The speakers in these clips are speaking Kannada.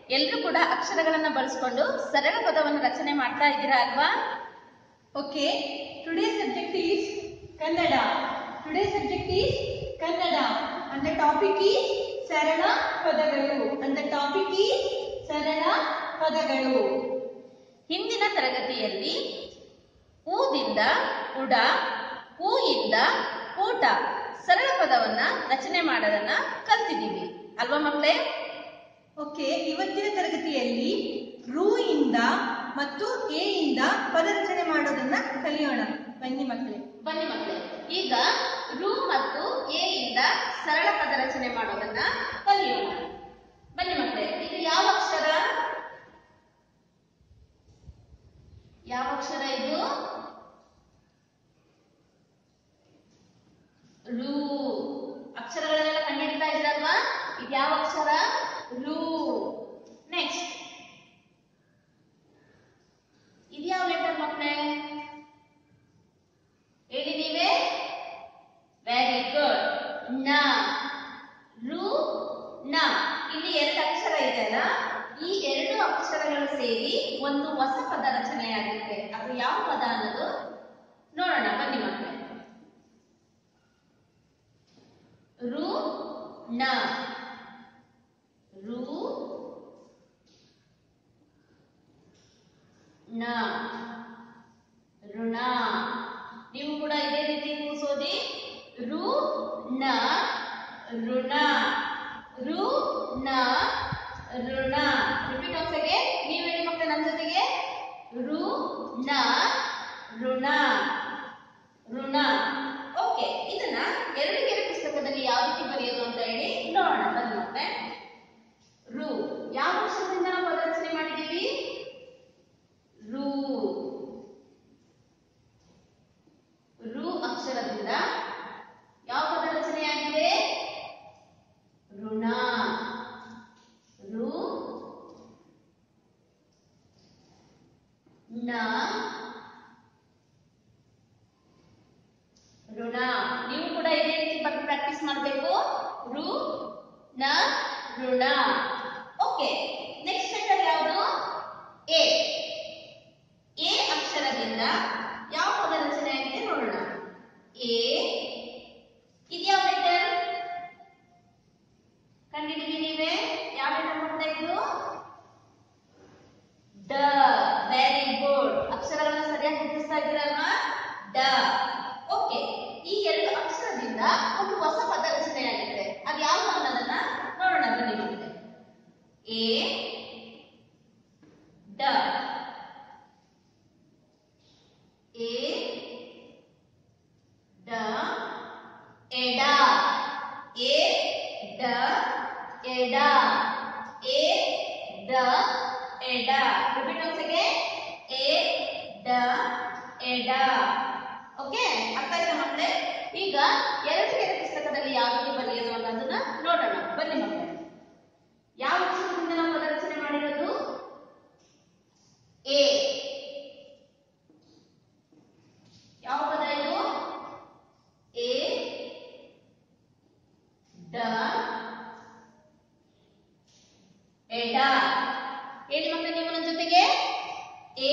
ಎಲ್ಲರೂ ಕೂಡ ಅಕ್ಷರಗಳನ್ನ ಬಳಸ್ಕೊಂಡು ಸರಳ ಪದವನ್ನು ರಚನೆ ಮಾಡ್ತಾ ಇದ್ದೀರಾ ಅಲ್ವಾ Okay, today's subject is Kannada. Today's subject is Kannada and the topic is ಸರಳ ಪದಗಳು and the topic is ಸರಳ ಪದಗಳು ಹಿಂದಿನ ತರಗತಿಯಲ್ಲಿ ಊದಿಂದ ಉಡ ಊಯಿಂದ ಊಟ ಸರಳ ಪದವನ್ನ ರಚನೆ ಮಾಡೋದನ್ನ ಕಲ್ತಿದ್ದೀವಿ ಅಲ್ವಾ ಮಕ್ಕಳೇ ಓಕೆ ಇವತ್ತಿನ ತರಗತಿಯಲ್ಲಿ ರು ಇಂದ ಮತ್ತು ಎ ಇಂದ ಪದ ರಚನೆ ಮಾಡೋದನ್ನ ಕಲಿಯೋಣ ಬನ್ನಿ ಮಕ್ಕಳೇ ಬನ್ನಿ ಮಕ್ಕಳೇ ಈಗ ರು ಮತ್ತು ಎ ಇಂದ ಸರಳ ಪದ ರಚನೆ ಮಾಡೋದನ್ನ ಕಲಿಯೋಣ ಬನ್ನಿ ಮಕ್ಕಳೇ ಇದು ಯಾವ ಅಕ್ಷರ ಯಾವ ಅಕ್ಷರ ಇದು ರು ಅಕ್ಷರಗಳನ್ನೆಲ್ಲ ಕಂಡುಹಿಡಿತಾ ಇದ್ರಲ್ವಾ ಇದು ಯಾವ ಅಕ್ಷರ ರು ನೆಕ್ಸ್ಟ್ ಇದು ಯಾವ ಲೆಟರ್ ಮಕ್ಕಳೇ ಹೇಳಿ ನೀವೇ ವೆರಿ ಗುಡ್ ನ ರು ನ ಇಲ್ಲಿ ಎರಡು ಅಕ್ಷರ ಇದೆ ಅಲ್ಲ ಈ ಎರಡು ಅಕ್ಷರಗಳು ಸೇರಿ ಒಂದು ಹೊಸ ಪದ ರಚನೆಯಾಗುತ್ತೆ ಅದು ಯಾವ ಪದ ಅನ್ನೋದು ನೋಡೋಣ ಬನ್ನಿ ಮಕ್ಕಳೇ ರು ನ ರು ನ ಋಣ ನೀವು ಕೂಡ ಇದೇ ರೀತಿ ಕೂಸೋದಿ ರು ನ ಋಣ ರು ನ ಋಣ ರಿಪೀಟ್ ಒಂದ್ಸಗೆ ನೀವು ಹೇಳಿ ಮಕ್ಕಳು ನನ್ನ ಜೊತೆಗೆ ರು ನ ಋಣ ಋಣ ಓಕೆ ಇದನ್ನ ಎರಡು ಕೆರೆ ಪುಸ್ತಕದಲ್ಲಿ ಯಾವ ರೀತಿ ಬರೆಯೋದು ಅಂತ ಹೇಳಿ ನೋಡೋಣ ಬನ್ನಿ ಮತ್ತೆ ರು ಯಾವ ಅಕ್ಷರದಿಂದ ನಾವು ಪದ ರಚನೆ ಮಾಡಿದ್ದೀವಿ ರು ರು ಅಕ್ಷರದಿಂದ ಯಾವ ಪದ ರಚನೆಯಾಗಿದೆ ಋಣ ರು ನ ಋಣ ನೀವು ಕೂಡ ಇದೇ ರೀತಿ ಬರೆದು ಪ್ರಾಕ್ಟೀಸ್ ಮಾಡಬೇಕು ರು ನ ಋಣ ಓಕೆ ನೆಕ್ಸ್ಟ್ ಲೆಟರ್ ಯಾವುದು ಎ ಎ ಅಕ್ಷರದಿಂದ ಯಾವ ಪದ ರಚನೆ ಆಗಿದೆ ನೋಡೋಣ ಎ ಇದ್ಯಾವ ಲೆಟರ್ ಕಂಡಿದ್ದೀವಿ ನೀವೇ ಯಾವ ಲೆಟರ್ ಮಾಡ್ತಾ ಇದ್ದು ಡ ವೆರಿ ಗುಡ್ ಅಕ್ಷರಗಳನ್ನ ಸರಿಯಾಗಿ ಗುರುತಿಸ್ತಾ ಇದ್ದೀರಲ್ವಾ ಡ ಓಕೆ ಈ ಎರಡು ಅಕ್ಷರದಿಂದ ಒಂದು ಹೊಸ ಪದ ರಚನೆಯಾಗುತ್ತೆ ಅದು ಯಾವುದು ಅನ್ನೋದನ್ನ ನೋಡೋಣ ಬನ್ನಿ ಮಕ್ಕಳೇ ಎ ಡ ಎ ಡ ಎಡ ಎ ಡ ಎಡ ಎ ಡ ಎಡ ರಿಪೀಟ್ once again ಎ ಡ ಎಡ ಓಕೆ ಅರ್ಥ ಆಯ್ತಾ ಮಕ್ಕಳೇ ಈಗ ಎರಡು ಕೆರೆ ಪುಸ್ತಕದಲ್ಲಿ ಯಾವ ರೀತಿ ಬರೆಯೋದು ಅನ್ನೋದನ್ನ ನೋಡೋಣ ಬನ್ನಿ ಮಕ್ಕಳೇ ಯಾವ ಅಕ್ಷರದಿಂದ ನಾವು ಪದ ರಚನೆ ಮಾಡಿರೋದು ಎ ಯಾವ ಪದ ಇದು ಎ ಡ ಎಡ ಹೇಳಿ ಮಕ್ಕಳೇ ನೀವು ನನ್ನ ಜೊತೆಗೆ ಎ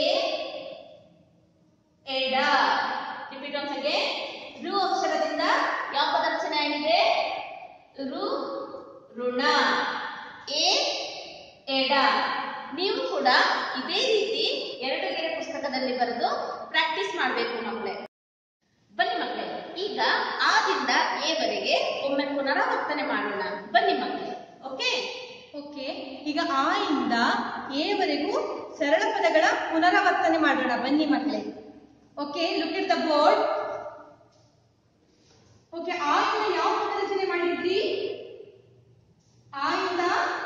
ಎಡ ರಿಪೀಟ್ once again ರು ಅಕ್ಷರದಿಂದ ಯಾವ ಪದ ರಚನೆ ಆಗಿದೆ ರು ಋಣ ಎ ಎಡ ನೀವು ಕೂಡ ಇದೇ ರೀತಿ ಎರಡು ಗೆರೆ ಪುಸ್ತಕದಲ್ಲಿ ಬರೆದು ಪ್ರಾಕ್ಟೀಸ್ ಮಾಡಬೇಕು ಮಕ್ಕಳೇ ಬನ್ನಿ ಮಕ್ಕಳೇ ಈಗ ಆದಿಂದ ಎ ವರೆಗೆ ಒಮ್ಮೆ ಪುನರಾವರ್ತನೆ ಮಾಡೋಣ ಬನ್ನಿ ಮಕ್ಕಳೇ ಓಕೆ ಓಕೆ ಈಗ ಆ ಇಂದ ಎ ವರೆಗೂ ಸರಳ ಪದಗಳ ಪುನರಾವರ್ತನೆ ಮಾಡೋಣ ಬನ್ನಿ ಮಕ್ಕಳೇ okay look it the board okay ಆ ಇಂದ ಯಾವ ಪದ ರಚನೆ ಮಾಡಿದ್ರಿ ಆ ಇಂದ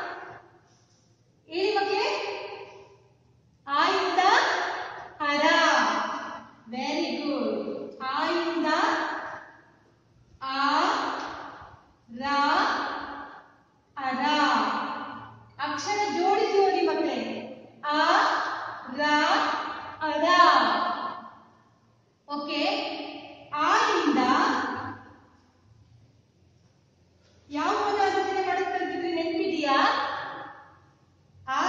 ಹೇಳಿ ಮಕ್ಕಳೇ ಆ ಇಂದ ಹರ ವೆರಿ ಗುಡ್ ಆ ಇಂದ ಆ ರ ಅರ ಅಕ್ಷರ ಜೋಡಿಸಿ ಓದಿ ಮಕ್ಕಳೇ ಆ ರ ಅರ ಓಕೆ ಆ ಇಂದ ಯಾವ ಪದ ರಚನೆ ಮಾಡಕ್ ಕಲ್ತಿದ್ರಿ ನೆನಪಿದೆಯಾ ಆ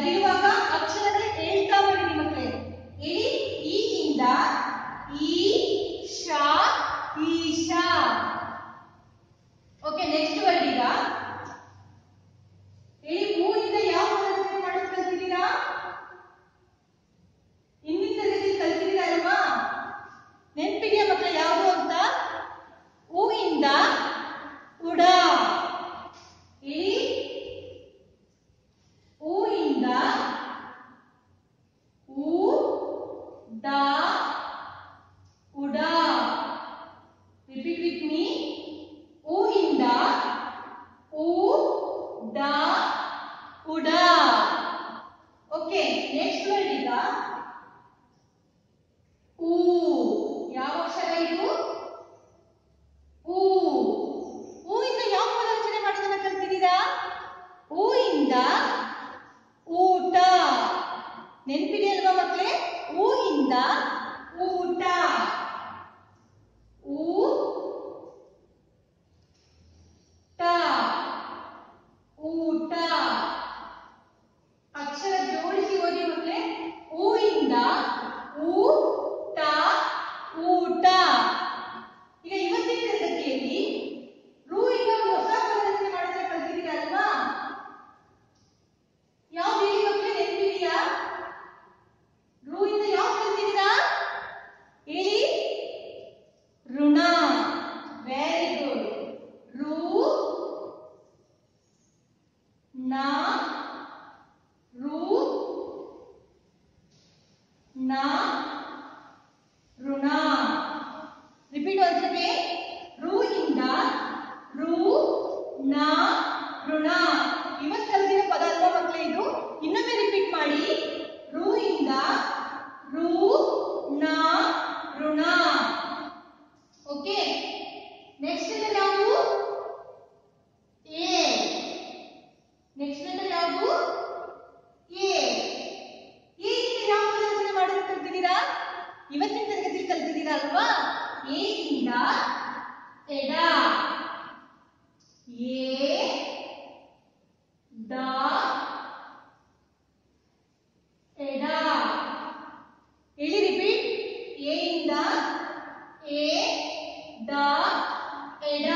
ಬರೆಯುವಾಗ ಅಕ್ಷರಗಳ ಹೇಳ್ತಾ ಬರೀರಿ ಮಕ್ಕಳೇ ಹೇಳಿ ಈ ಇಂದ ಈ ಶಾ ಈಶಾ ಓಕೆ ನೆಕ್ಸ್ಟ್ ವರ್ಡ್ ಈಗ ಹೇಳಿ ಹೂವಿಂದ ಯಾವ ಪದರಚನೆ ಮಾಡೋದು ಕಲ್ತಿದ್ದೀರಾ ಹಿಂದಿನ ತರಗತಿ ಕಲ್ತಿದ್ದೀರಾ ಅಲ್ವಾ ನೆನ್ಪಿದೆಯಾ ಮಕ್ಕಳ ಯಾವುದು ಅಂತ ಹೂವಿಂದ ಉಡ ಹೇಳಿ ಹೂವಿಂದ ಹೂ ದ ಉಡ ರಿಪೀಟ್ ವಿತ್ ಮೀ ಹೂವಿಂದ ಹೂ ದ ಉಡ ಓಕೆ ನೆಕ್ಸ್ಟ್ ವರ್ಡ್ ಈಗ ಹೂ ಯಾವ ಅಕ್ಷರ ಇದು ಹೂ ಹೂವಿಂದ ಯಾವ ಪದ ರಚನೆ ಮಾಡೋದನ್ನ ಕಲ್ತಿದ್ದೀರಾ ಹೂವಿಂದ ಊಟ ನೆನಪಿದೆ ಅಲ್ವಾ ಮಕ್ಕಳೇ ಹೂವಿಂದ ಊಟ ಊ ಟ ಊಟ ಅಕ್ಷರ ಜೋಡಿಸಿ ಓದಿ ಮಕ್ಕಳೇ ಹೂವಿಂದ ಊ ಟ ಊಟ ಈಗ ಇವತ್ತಿನ ತರಗತಿಯಲ್ಲಿ ರೂ ಇಂದ ಒಂದು ಹೊಸ ಪದ ರಚನೆ ಮಾಡೋದನ್ನ ಕಲ್ತಿದ್ದೀರಾ ಅಲ್ವಾ ಯಾವ್ದು ಹೇಳಿ ಮಕ್ಕಳೇ ನೆನಪಿದೆಯಾ ರೂ ಇಂದ ಯಾವ ಕಲ್ತಿದ್ದೀರಾ ಹೇಳಿ ಋಣ ವೆರಿ ಗುಡ್ ರೂ ನ ರೂ ನ ಋಣ ರಿಪೀಟ್ once again ರು ಇಂದ ರು ನ ಋಣ ಇವತ್ತು ಕಲಿತಿರೋ ಪದ ಅಲ್ವಾ ಮಕ್ಕಳೇ ಇದು ಇನ್ನೊಮ್ಮೆ ರಿಪೀಟ್ ಮಾಡಿ ರು ಇಂದ ರು ನ ಋಣ ಓಕೆ ನೆಕ್ಸ್ಟ್ ಲೆಟರ್ ಯಾವುದು ಎ ನೆಕ್ಸ್ಟ್ ಲೆಟರ್ ಯಾವುದು ಎ ಎ ಇಂದ ಯಾವ ಪದ ರಚನೆ ಮಾಡೋದು ಕಲ್ತಿದ್ದೀರಾ ಇವತ್ತಿನ ತರಗತಿ ಕಲ್ತಿದ್ದೀರಾ ಅಲ್ವಾ ಎ ಇಂದ ಎಡ ಎ ದ ಎಡ ಹೇಳಿ ರಿಪೀಟ್ ಎ ಇಂದ ಎ ದ ಎಡ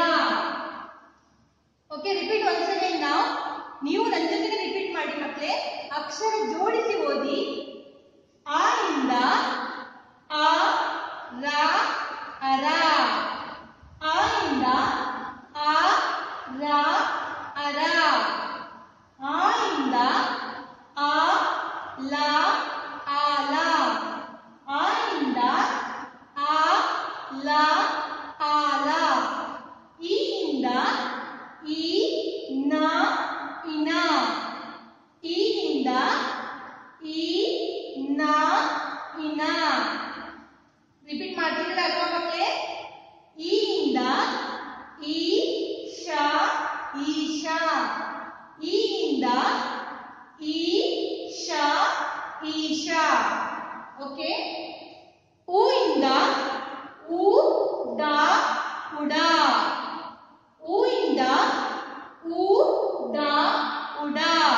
ಓಕೆ ರಿಪೀಟ್ ಒನ್ಸ್ ಅಗೇನ್ ನಾವು ನೀವು ನನ್ನ ಜೊತೆಗೆ ರಿಪೀಟ್ ಮಾಡಿ ಮಕ್ಕಳೇ ಅಕ್ಷರ ಜೋಡಿಸಿ ಓದಿ ಆ ಇಂದ ಆ ರ ಅರ ಆ ಇಂದ ಆ ರ ಅರ ಆ ಇಂದ ಆ ಲ ಆಲ ಆ ಇಂದ ಆ ಲ ಆಲ ಈ ಇಂದ ಈ ನ ಇನ ಈ ಇಂದ ಈ ನ ಇನ ರಿಪೀಟ್ ಮಾಡ್ತಿದ್ದೀರಾ ಅಲ್ವಾ ಮಕ್ಕಳೇ ಈ ಇಂದ ಈ ಶ ಈಶಾ ಈ ಇಂದ ಈ ಶ ಈಶಾ ಓಕೆ ಹೂ ಇಂದ ಹೂ ದ ಉಡ ಹೂ ಇಂದ ಹೂ ದ ಉಡ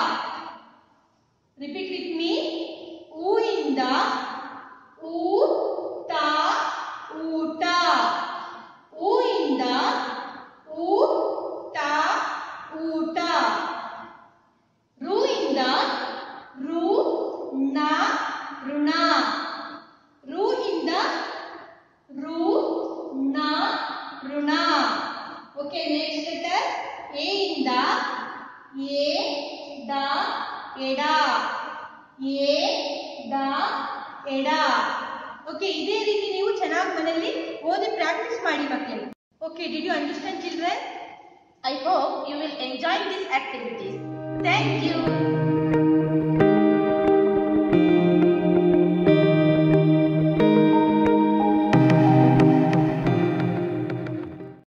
ರಿಪೀಟ್ ವಿತ್ ಮೀ ಹೂ ಇಂದ ಹೂ ತ ಊಟ ಹೂ ಇಂದ ಹೂ ತ ಊಟ ರು ಇಂದ ರು ನ ಋಣ ರು ಇಂದ ರು ನ ಋಣ ಓಕೆ ನೆಕ್ಸ್ಟ್ ಲೆಟರ್ ಎ ಇಂದ ಎ ದ ಎಡ ಎ ದ ಎಡ ಓಕೆ ಇದೇ ರೀತಿ ನೀವು ಚೆನ್ನಾಗಿ ಮನೆಯಲ್ಲಿ ಓದಿ ಪ್ರಾಕ್ಟೀಸ್ ಮಾಡಿ ಮಕ್ಕಳು okay did you understand children I hope you will enjoy these activities. Thank you.